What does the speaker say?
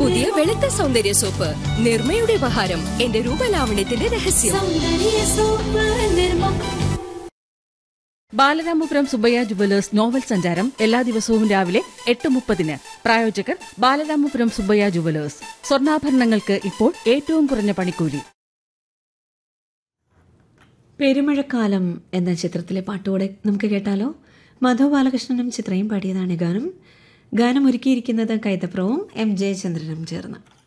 പുതിയ വെളുത്ത സൗന്ദര്യ സോപ്പ് നിർമ്മയുടെ ഉപഹാരം എന്റെ രൂപലാവണ്യത്തിന്റെ രഹസ്യം ബാലരാമപുരം സുബയ്യ ജുവലേഴ്സ് നോവൽ സഞ്ചാരം എല്ലാ ദിവസവും രാവിലെ എട്ട് മുപ്പതിന് പ്രായോജകർ ബാലരാമപുരം സുബയ്യ ജുവലേഴ്സ് സ്വർണ്ണാഭരണങ്ങൾക്ക് ഇപ്പോൾ ഏറ്റവും കുറഞ്ഞ പണിക്കൂലി പെരുമഴക്കാലം എന്ന ചിത്രത്തിലെ പാട്ടുകൂടെ നമുക്ക് കേട്ടാലോ മധു ബാലകൃഷ്ണനും ചിത്രയും പാടിയതാണ് ഗാനം ഗാനം ഒരുക്കിയിരിക്കുന്നത് കൈതപ്രവും എം ജയചന്ദ്രനും ചേർന്ന്